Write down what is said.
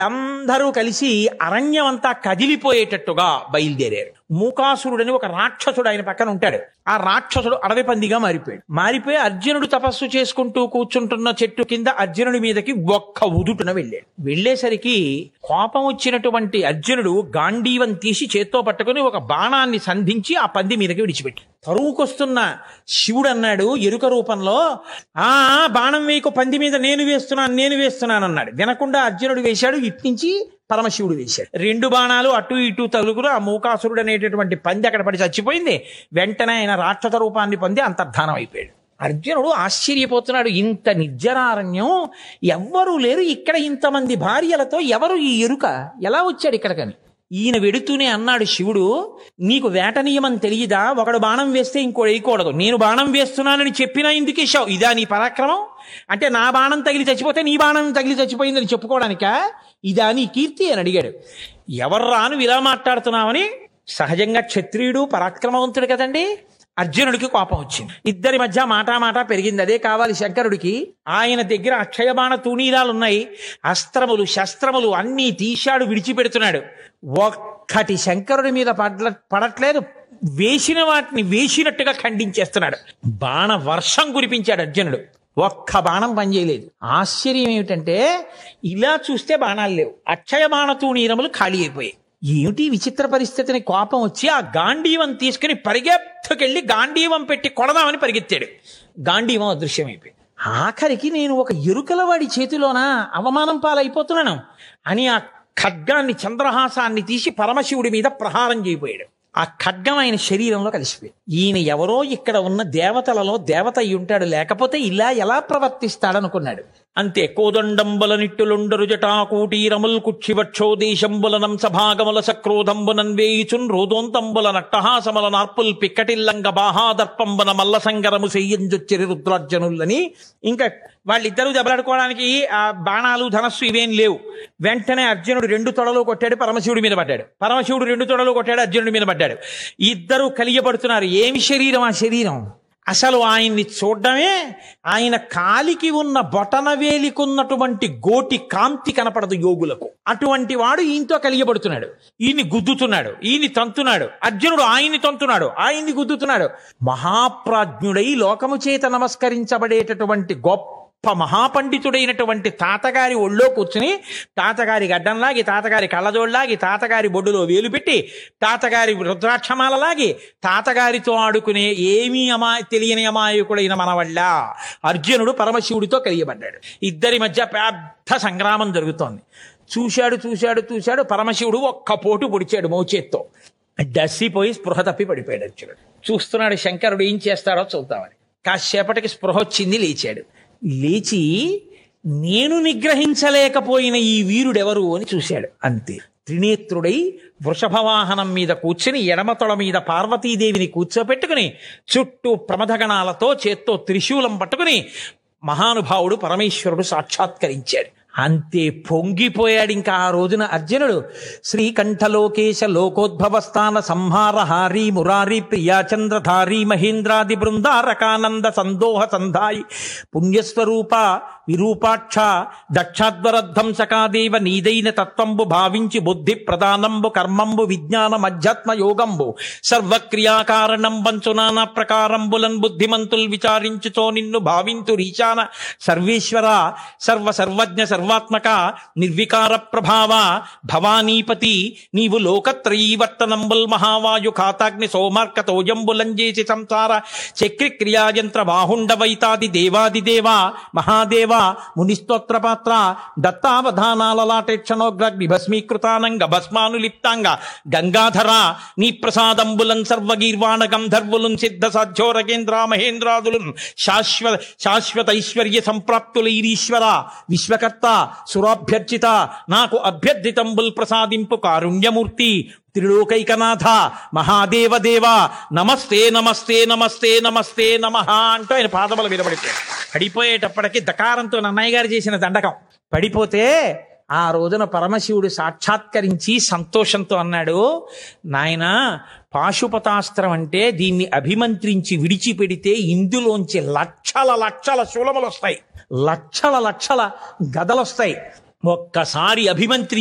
అందరూ కలిసి అరణ్యం అంతా కదిలిపోయేటట్టుగా బయలుదేరారు మూకాసురుడని ఒక రాక్షసుడు ఆయన పక్కన ఉంటాడు ఆ రాక్షసుడు అడవి పందిగా మారిపోయాడు మారిపోయి అర్జునుడు తపస్సు చేసుకుంటూ కూర్చుంటున్న చెట్టు కింద అర్జునుడి మీదకి ఒక్క ఉదుటున వెళ్ళాడు వెళ్ళేసరికి కోపం వచ్చినటువంటి అర్జునుడు గాంధీవం తీసి చేత్తో పట్టుకుని ఒక బాణాన్ని సంధించి ఆ పంది మీదకి విడిచిపెట్టి తరువుకొస్తున్న శివుడు అన్నాడు ఎరుక రూపంలో ఆ ఆ, బాణం వేయకు పంది మీద నేను వేస్తున్నాను నేను వేస్తున్నాను అన్నాడు వినకుండా అర్జునుడు వేశాడు ఇట్నుంచి పరమశివుడు వేశాడు రెండు బాణాలు అటు ఇటు తలుగురు ఆ మూకాసురుడు అనేటటువంటి పంది అక్కడ పడి చచ్చిపోయింది వెంటనే ఆయన రాక్షస రూపాన్ని పొంది అంతర్ధానం అయిపోయాడు అర్జునుడు ఆశ్చర్యపోతున్నాడు ఇంత నిర్జనారణ్యం ఎవ్వరూ లేరు ఇక్కడ ఇంతమంది భార్యలతో ఎవరు ఈ ఎరుక ఎలా వచ్చాడు ఇక్కడికని ఈయన వెడుతూనే అన్నాడు శివుడు నీకు వేట నియమం తెలియదా ఒకడు బాణం వేస్తే ఇంకో వేయకూడదు నేను బాణం వేస్తున్నానని చెప్పినా ఎందుకు వేశావు ఇదా నీ పరాక్రమం అంటే నా బాణం తగిలి చచ్చిపోతే నీ బాణం తగిలి చచ్చిపోయిందని చెప్పుకోవడానికా ఇదా నీ కీర్తి అని అడిగాడు ఎవర్రా నువ్వు ఇలా మాట్లాడుతున్నావని సహజంగా క్షత్రియుడు పరాక్రమవంతుడు కదండి అర్జునుడికి కోపం వచ్చింది ఇద్దరి మధ్య మాటా మాట పెరిగింది అదే కావాలి శంకరుడికి ఆయన దగ్గర అక్షయబాణ తూణీరాలు ఉన్నాయి అస్త్రములు శస్త్రములు అన్నీ తీశాడు విడిచిపెడుతున్నాడు ఒక్కటి శంకరుడి మీద పడ్ల పడట్లేదు వేసిన వాటిని వేసినట్టుగా ఖండించేస్తున్నాడు బాణ వర్షం కురిపించాడు అర్జునుడు ఒక్క బాణం పనిచేయలేదు ఆశ్చర్యం ఏమిటంటే ఇలా చూస్తే బాణాలు లేవు అక్షయ బాణ తూణీరములు ఖాళీ అయిపోయాయి ఏమిటి విచిత్ర పరిస్థితిని కోపం వచ్చి ఆ గాంధీవం తీసుకుని పరిగెత్తుకెళ్ళి గాంధీవం పెట్టి కొడదామని పరిగెత్తాడు గాంధీవం అదృశ్యమైపోయింది ఆఖరికి నేను ఒక ఎరుకల వాడి చేతిలోన అవమానం పాలైపోతున్నాను అని ఆ ఖడ్గాన్ని చంద్రహాసాన్ని తీసి పరమశివుడి మీద ప్రహారం చేయబోయాడు ఆ ఖడ్గం ఆయన శరీరంలో కలిసిపోయింది ఈయన ఎవరో ఇక్కడ ఉన్న దేవతలలో దేవత అయి ఉంటాడు లేకపోతే ఇలా ఎలా ప్రవర్తిస్తాడనుకున్నాడు అంతే కోదండంబుల నిట్టులుండరు జటాకూటీరముల్ కుక్షివక్షోదేశంబులనం సభాగముల సక్రోధంబునన్ వేయిచున్ రోదోంతంబుల నట్టహాసముల నార్పుల్ పిక్కటిల్లంగ బాహాదర్పంబున మల్ల సంగరము చెయ్యంజొచ్చిరి రుద్రార్జనులని ఇంకా వాళ్ళిద్దరూ దెబ్బలాడుకోవడానికి ఆ బాణాలు ధనస్సు ఇవేం లేవు వెంటనే అర్జునుడు రెండు తొడలు కొట్టాడు పరమశివుడి మీద పడ్డాడు పరమశివుడు రెండు తొడలు కొట్టాడు అర్జునుడి మీద పడ్డాడు ఇద్దరు కలియబడుతున్నారు ఏమి శరీరం ఆ శరీరం అసలు ఆయన్ని చూడడమే ఆయన కాలికి ఉన్న బొటన వేలికున్నటువంటి గోటి కాంతి కనపడదు యోగులకు అటువంటి వాడు ఈయనతో కలియబడుతున్నాడు ఈయన్ని గుద్దుతున్నాడు ఈయన్ని తంతున్నాడు అర్జునుడు ఆయన్ని తంతున్నాడు ఆయన్ని గుద్దుతున్నాడు మహాప్రాజ్ఞుడై లోకము చేత నమస్కరించబడేటటువంటి గొప్ప మహాపండితుడైనటువంటి తాతగారి ఒళ్ళో కూర్చుని తాతగారి గడ్డంలాగి తాతగారి కళ్ళజోళ్ళలాగి తాతగారి బొడ్డులో వేలు పెట్టి తాతగారి రుద్రాక్షమాలలాగి తాతగారితో ఆడుకునే ఏమీ అమా తెలియని అమాయకుడైన మనవళ్ళ అర్జునుడు పరమశివుడితో కలియబడ్డాడు ఇద్దరి మధ్య పెద్ద సంగ్రామం జరుగుతోంది చూశాడు చూశాడు చూశాడు పరమశివుడు ఒక్క పోటు పొడిచాడు మౌచేత్తో డస్సిపోయి స్పృహ తప్పి పడిపోయాడు అర్జునుడు చూస్తున్నాడు శంకరుడు ఏం చేస్తాడో చూద్దామని కాసేపటికి స్పృహ వచ్చింది లేచాడు లేచి నేను నిగ్రహించలేకపోయిన ఈ వీరుడెవరు అని చూశాడు అంతే త్రినేత్రుడై వృషభవాహనం మీద కూర్చుని ఎడమతొడ మీద పార్వతీదేవిని కూర్చోపెట్టుకుని చుట్టూ ప్రమథగణాలతో చేత్తో త్రిశూలం పట్టుకుని మహానుభావుడు పరమేశ్వరుడు సాక్షాత్కరించాడు అంతే పొంగిపోయాడు ఇంకా ఆ రోజున అర్జునుడు శ్రీకంఠలోకేశ లోకోద్భవస్థాన సంహార హారీ మురారి ప్రియాచంద్రధారి మహేంద్రాది బృందారకానంద సందోహ సంధాయి పుణ్యస్వరూప విరూపాక్ష దక్షాధ్వరధ్వంసకాదేవ నీదైన తత్వంబు భావించి బుద్ధి ప్రధానంబు కర్మంబు విజ్ఞానం అధ్యాత్మ యోగంబు సర్వక్రియాకారణం బంచు నానా ప్రకారంబులన్ బుద్ధిమంతుల్ విచారించుతో నిన్ను భావింతు రీచాన సర్వేశ్వర సర్వ సర్వజ్ఞ సర్వాత్మక నిర్వికార ప్రభావ భవానీపతి నీవు లోకత్రయీవర్తనంబుల్ మహావాయు ఖాతాగ్ని సోమార్క తోజంబులంజేసి సంసార చక్రి క్రియాయంత్ర బాహుండవైతాది దేవాది దేవ మహాదేవ మునిస్తోత్ర పాత్ర దత్తావధానాలలాటేక్షణోగ్రగ్ని భస్మీకృతానంగ భస్మానులిప్తాంగ గంగాధర నీ ప్రసాదంబులన్ సర్వగీర్వాణ గంధర్వులున్ సిద్ధ సాధ్యోరగేంద్ర మహేంద్రాదులున్ శాశ్వత శాశ్వత ఐశ్వర్య సంప్రాప్తులైరీశ్వర విశ్వకర్త సురాభ్యర్చిత నాకు అభ్యర్థితంబుల్ ప్రసాదింపు కారుణ్యమూర్తి త్రిలోకైకనాథ మహాదేవ దేవ నమస్తే నమస్తే నమస్తే నమస్తే నమ అంటూ ఆయన పాదముల మీద పడిపోయాడు పడిపోయేటప్పటికి దకారంతో నన్నయ్య గారు చేసిన దండకం పడిపోతే ఆ రోజున పరమశివుడు సాక్షాత్కరించి సంతోషంతో అన్నాడు నాయన పాశుపతాస్త్రం అంటే దీన్ని అభిమంత్రించి విడిచిపెడితే ఇందులోంచి లక్షల లక్షల శూలములు వస్తాయి లక్షల లక్షల గదలు వస్తాయి ఒక్కసారి అభిమంత్రి